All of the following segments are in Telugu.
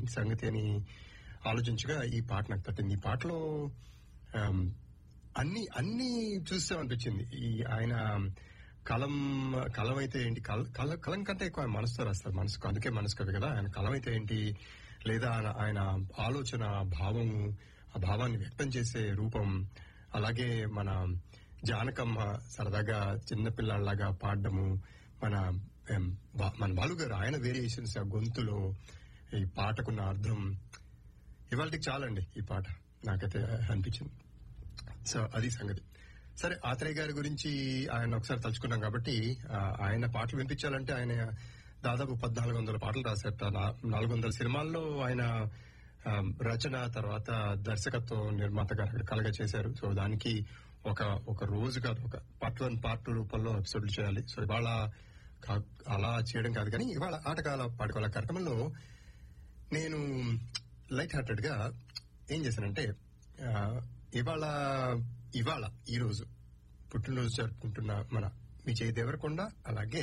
ఏంటి సంగతి అని ఆలోచించగా ఈ పాట నాకు తట్టింది ఈ పాటలో ఆమ్, అన్ని అన్ని చూస్తామనిపించింది ఈ ఆయన కలం కలం అయితే ఏంటి కల- కల- కలం కంటే ఎక్కువ ఆయన మనసుతో రాస్తారు మనసుకు అందుకే మనసు కవి కదా ఆయన కలం అయితే ఏంటి లేదా ఆయన- ఆయన ఆలోచన భావము ఆ భావాన్ని వ్యక్తం చేసే రూపం అలాగే మన జానకమ్మ సరదాగా చిన్నపిల్లలాగా పాడడము మన ఎం, బా- మన బాలుగారు ఆయన వేరియేషన్స్ ఆ గొంతులో ఈ పాటకున్న అర్థం ఇవాళకి చాలండి ఈ పాట నాకైతే అనిపించింది సో అది సంగతి సరే ఆత్రేయ గారి గురించి ఆయన ఒకసారి తలుచుకున్నాం కాబట్టి ఆ, ఆయన పాటలు వినిపించాలంటే ఆయన దాదాపు పద్నాలుగు వందల పాటలు రాశారట నా- నాలుగు వందల సినిమాల్లో ఆయన ఆ, రచన తర్వాత దర్శకత్వం నిర్మాతగా రకరకాలుగా చేశారు సో దానికి ఒక ఒక రోజు కాదు ఒక పార్ట్ వన్ పార్ట్ రూపంలో ఎపిసోడ్లు చేయాలి సో ఇవాళ కా- అలా చేయడం కాదు కానీ ఇవాళ ఆటకాల పాటకాల కార్యక్రమంలో నేను లైట్ హార్టెడ్ గా ఏం చేశానంటే ఆ, ఇవాళ ఇవాళ ఈ రోజు పుట్టినరోజు జరుపుకుంటున్న మన విజయ్ దేవరకొండ అలాగే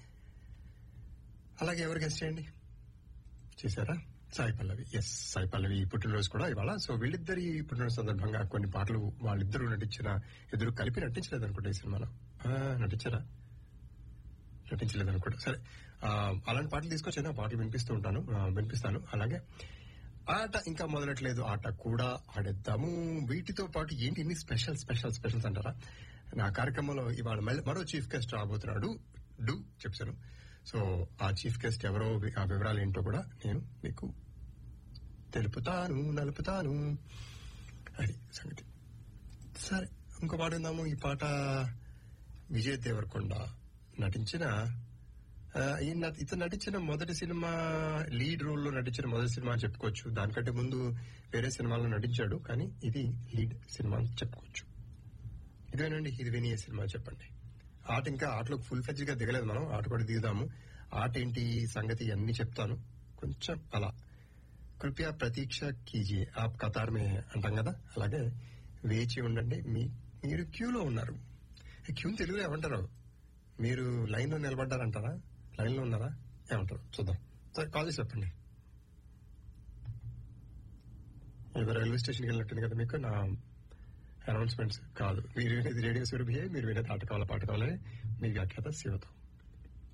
అలాగే ఎవరు గెస్ట్ చేయండి చేశారా సాయి పల్లవి ఎస్ సాయి పల్లవి పుట్టినరోజు కూడా ఇవాళ సో వీళ్ళిద్దరి పుట్టినరోజు సందర్భంగా కొన్ని పాటలు వాళ్ళిద్దరూ నటించిన ఎదురు కలిపి నటించలేదు అనుకుంటా ఈ సినిమాలో ఆ, నటించారా నటించలేదు అనుకుంటా సరే ఆ, అలాంటి పాటలు తీసుకొచ్చాను ఆ పాటలు వినిపిస్తూ ఉంటాను ఆ, వినిపిస్తాను అలాగే ఆట ఇంకా మొదలట్లేదు ఆట కూడా ఆడేద్దాము వీటితో పాటు ఏంటి ఇన్ని స్పెషల్ స్పెషల్ స్పెషల్స్ అంటారా నా కార్యక్రమంలో ఇవాళ మళ్ళీ మరో చీఫ్ గెస్ట్ రాబోతున్నాడు డు చెప్పాను సో ఆ చీఫ్ గెస్ట్ ఎవరో వి- ఆ వివరాలు ఏంటో కూడా నేను మీకు తెలుపుతాను నలుపుతాను అది సంగతి సరే ఇంకో పాట విందాము ఈ పాట విజయ్ దేవరకొండ నటించిన ఆ, ఈయన ఇతను నటించిన మొదటి సినిమా లీడ్ రోల్ లో నటించిన మొదటి సినిమా అని చెప్పుకోవచ్చు దానికంటే ముందు వేరే సినిమాలో నటించాడు కానీ ఇది లీడ్ సినిమా అని చెప్పుకోవచ్చు ఇదేనండి ఇది విని ఏ సినిమా చెప్పండి ఆట ఇంకా ఆటలో ఫుల్ ఫ్లెజ్ గా దిగలేదు మనం ఆట కూడా దిగుదాము ఆట ఏంటి సంగతి అన్ని చెప్తాను కొంచెం అలా కృపయా ప్రతీక్ష కీజియే ఆప్ కతార్ మే అంటాం కదా అలాగే వేచి ఉండండి మీ మీరు క్యూలో ఉన్నారు ఈ క్యూ తెలుగులో ఏమంటారు మీరు లైన్ లో నిలబడ్డారంటారా లైన్ లో ఉన్నారా ఏమంటారు చూద్దాం సరే కాల్ చేసి చెప్పండి ఏదో రైల్వే స్టేషన్కి వెళ్ళినట్టుంది కదా మీకు నా అనౌన్స్మెంట్స్ కాదు మీరు వినేది రేడియో సురభియే మీరు వినేది ఆట కావాల పాట కావాలని మీ వ్యాఖ్యాత శివతో